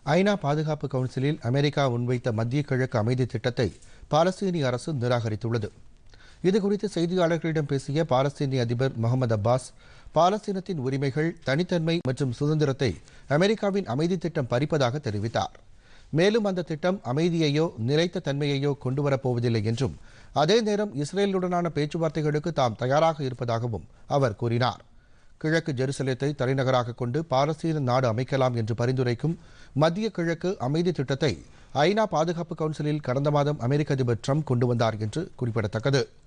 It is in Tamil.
ஐநா பாதுகாப்பு கவுன்சிலில் அமெரிக்கா முன்வைத்த மத்திய கிழக்கு அமைதி திட்டத்தை பாலஸ்தீனிய அரசு நிராகரித்துள்ளது இதுகுறித்து செய்தியாளர்களிடம் பேசிய பாலஸ்தீனிய அதிபர் முகமது அப்பாஸ் பாலஸ்தீனத்தின் உரிமைகள் தனித்தன்மை மற்றும் சுதந்திரத்தை அமெரிக்காவின் அமைதி திட்டம் பறிப்பதாக தெரிவித்தார் மேலும் அந்த திட்டம் அமைதியையோ நிலைத்த தன்மையையோ கொண்டுவரப் போவதில்லை என்றும் அதே நேரம் இஸ்ரேலுடனான பேச்சுவார்த்தைகளுக்கு தாம் தயாராக இருப்பதாகவும் அவர் கூறினார் கிழக்கு ஜெருசலேத்தை தலைநகராக கொண்டு பாலஸ்தீன நாடு அமைக்கலாம் என்று பரிந்துரைக்கும் மத்திய கிழக்கு அமைதி திட்டத்தை ஐநா பாதுகாப்பு கவுன்சிலில் கடந்த மாதம் அமெரிக்க அதிபர் ட்ரம்ப் கொண்டு வந்தார் என்று குறிப்பிடத்தக்கது